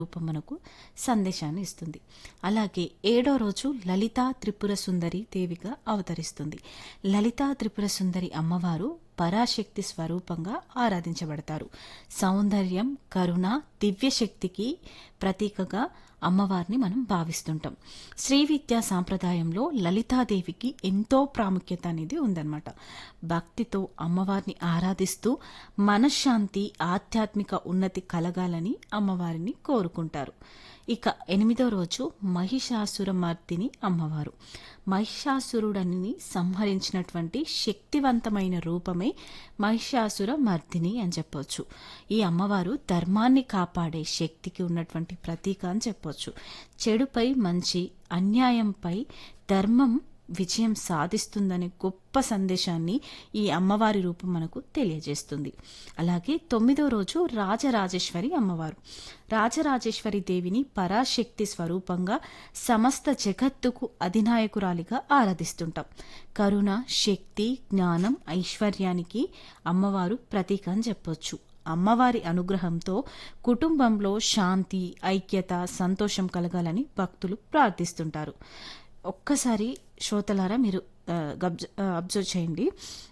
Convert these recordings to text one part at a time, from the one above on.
రూపం మనకు సందేశాన్ని ఇస్తుంది అలాగే ఏడో రోజు లలితా త్రిపుర సుందరి దేవిగా అవతరిస్తుంది లలితా త్రిపుర సుందరి అమ్మవారు పరాశక్తి స్వరూపంగా ఆరాధించబడతారు సౌందర్యం కరుణ దివ్యశక్తికి ప్రతీకగా అమ్మవారిని మనం భావిస్తుంటాం శ్రీ విద్యా సాంప్రదాయంలో లలితాదేవికి ఎంతో ప్రాముఖ్యత అనేది ఉందన్నమాట భక్తితో అమ్మవారిని ఆరాధిస్తూ మనశ్శాంతి ఆధ్యాత్మిక ఉన్నతి కలగాలని అమ్మవారిని కోరుకుంటారు ఇక ఎనిమిదో రోజు మహిషాసురమర్దిని అమ్మవారు మహిషాసురుడని సంహరించినటువంటి శక్తివంతమైన రూపమే మహిషాసుర మర్దిని అని చెప్పొచ్చు ఈ అమ్మవారు ధర్మాన్ని కాపాడే శక్తికి ఉన్నటువంటి ప్రతీక అని చెప్పొచ్చు చెడుపై మంచి అన్యాయంపై ధర్మం విజయం సాధిస్తుందనే గొప్ప సందేశాన్ని ఈ అమ్మవారి రూపం మనకు తెలియజేస్తుంది అలాగే తొమ్మిదో రోజు రాజరాజేశ్వరి అమ్మవారు రాజరాజేశ్వరి దేవిని పరాశక్తి స్వరూపంగా సమస్త జగత్తుకు అధినాయకురాలిగా ఆరాధిస్తుంటాం కరుణ శక్తి జ్ఞానం ఐశ్వర్యానికి అమ్మవారు ప్రతీక అని చెప్పొచ్చు అమ్మవారి అనుగ్రహంతో కుటుంబంలో శాంతి ఐక్యత సంతోషం కలగాలని భక్తులు ప్రార్థిస్తుంటారు ఒక్కసారి శ్రోతలారా మీరు అబ్జర్వ్ చేయండి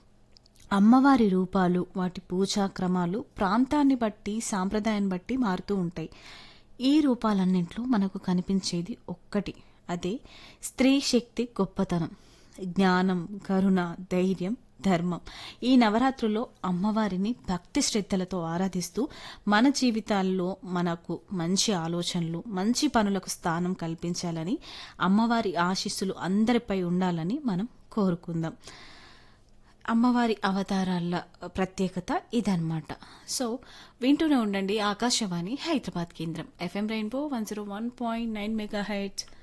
అమ్మవారి రూపాలు వాటి పూజా క్రమాలు ప్రాంతాన్ని బట్టి సాంప్రదాయాన్ని బట్టి మారుతూ ఉంటాయి ఈ రూపాలన్నింటిలో మనకు కనిపించేది ఒక్కటి అదే స్త్రీ శక్తి గొప్పతనం జ్ఞానం కరుణ ధైర్యం ధర్మం ఈ నవరాత్రుల్లో అమ్మవారిని భక్తి శ్రద్ధలతో ఆరాధిస్తూ మన జీవితాల్లో మనకు మంచి ఆలోచనలు మంచి పనులకు స్థానం కల్పించాలని అమ్మవారి ఆశీస్సులు అందరిపై ఉండాలని మనం కోరుకుందాం అమ్మవారి అవతారాల ప్రత్యేకత ఇదన్నమాట సో వింటూనే ఉండండి ఆకాశవాణి హైదరాబాద్ కేంద్రం FM rainbow one zero one point nine mega heights